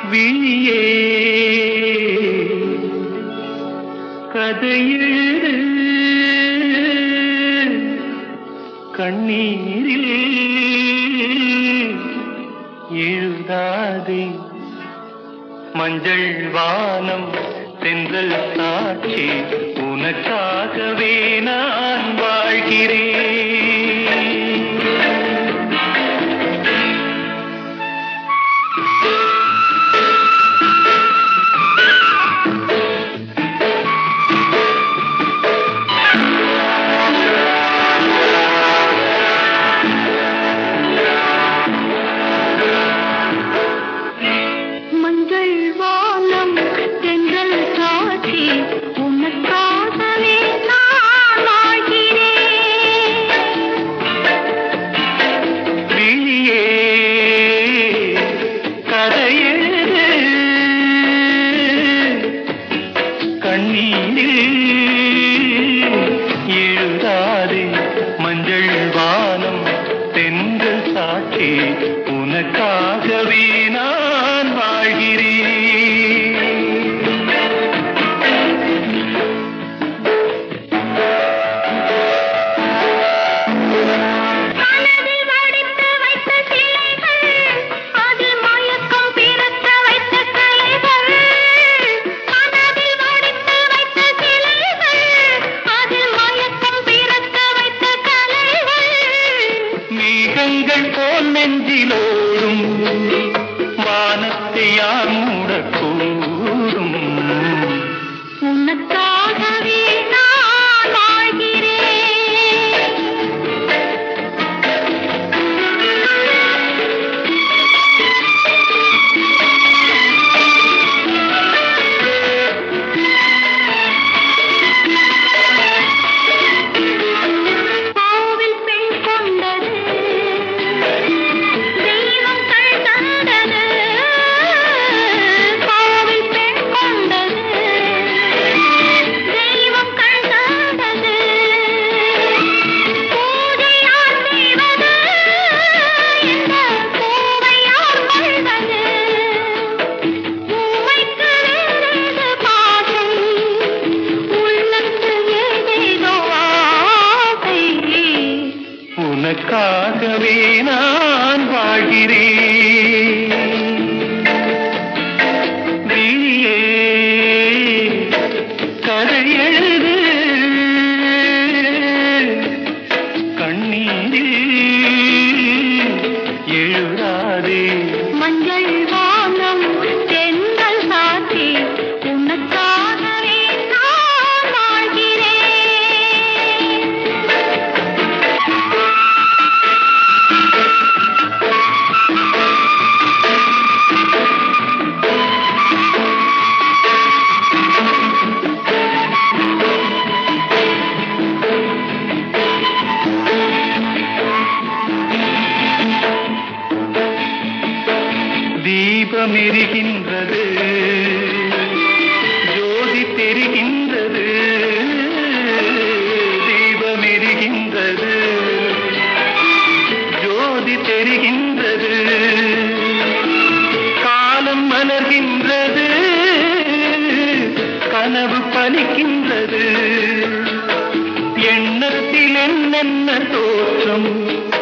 விழியே கதையெழு கண்ணீரில் எழுதாதே மஞ்சள் வானம் தென்றல் சாட்சி உனக்காகவே நான் வாழ்கிறேன் மஞ்சள் வானம் தென்றல் காட்சி உனக்காகவே நான் வாழ்கிறேன் விழியே கதையெழு கண்ணீரில் எழுதாதே மஞ்சள் வானம் தென்றல் சாட்சி உனக்காகவே நான் வாழ்கிறேன் மனதில் வடித்து வைத்த சிலைகள் அதில் மயக்கம் பிறக்க வைத்த கலைகள் மனதில் வடித்து வைத்த சிலைகள் அதில் மயக்கம் பிறக்க வைத்த கலைகள் மேகங்கள் போல் நெஞ்சிலோடும் வானத்தை யார் மூடக்கூடும் உனக்காகவே நான் வாழ்கிறேன் கோவில் பெண் கொண்டது தெய்வம் கண் தந்தது கோவில் பெண் கொண்டது தெய்வம் கண் தந்தது பூஜையார் செய்வது இந்த பூவையார் கொள்வது பூவைக்கு வேறேது பாசை உள்ளத்தில் ஏதேதோ ஆசை உனக்காகவே நான் வாழ்கிறேன் விழியே கதை எழுது கண்ணீரில் எழுதாதே மஞ்சள் வானம் தென்றல் சாட்சி உனக்காகவே நான் வாழ்கிறேன் தீபம் எரிகின்றது ஜோதி தெரிகின்றது தீபம் எரிகின்றது ஜோதி தெரிகின்றது காலம் மலர்கின்றது கனவு பலிக்கின்றது எண்ணத்தில் என்னென்ன தோற்றம்